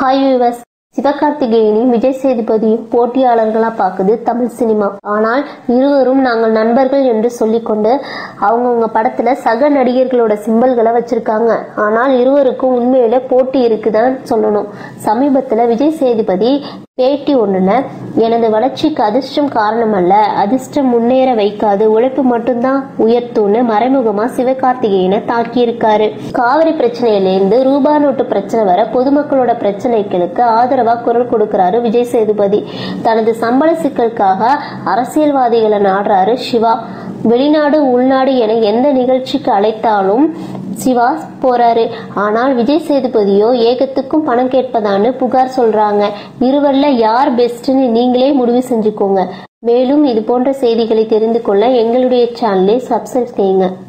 hi viewers சிவகார்த்திகேயனையும் விஜய் சேதுபதியும் போட்டியாளர்களா பார்க்குது தமிழ் சினிமா ஆனால் இருவரும் நாங்கள் நண்பர்கள் என்று சொல்லிக்கொண்டு அவங்கவுங்க படத்துல சக நடிகர்களோட சிம்பல்களை வச்சிருக்காங்க ஆனால் இருவருக்கும் உண்மையில போட்டி இருக்குதான் சொல்லணும் சமீபத்துல விஜய் சேதுபதி பேட்டி ஒண்ணுல எனது வளர்ச்சிக்கு அதிர்ஷ்டம் காரணம் அல்ல அதிர்ஷ்டம் முன்னேற வைக்காது உழைப்பு மட்டும்தான் உயர்த்தும்னு மறைமுகமா சிவகார்த்திகேயனை தாக்கியிருக்காரு காவிரி பிரச்சனையிலேருந்து ரூபா நோட்டு பிரச்சனை வர பொதுமக்களோட பிரச்சனைகளுக்கு ஆதரவா குரல் கொடுக்கிறாரு விஜய் சேதுபதி தனது சம்பள சிக்கலுக்காக அரசியல்வாதிகளை நாடுறாரு சிவா வெளிநாடு உள்நாடு என எந்த நிகழ்ச்சிக்கு அழைத்தாலும் சிவா போறாரு ஆனால் விஜய் சேதுபதியோ ஏகத்துக்கும் பணம் கேட்பதான்னு புகார் சொல்றாங்க இருவர்ல யார் பெஸ்ட்னு நீங்களே முடிவு செஞ்சுக்கோங்க மேலும் இது போன்ற செய்திகளை தெரிந்து கொள்ள எங்களுடைய சேனலை சப்ஸ்கிரைப் செய்யுங்க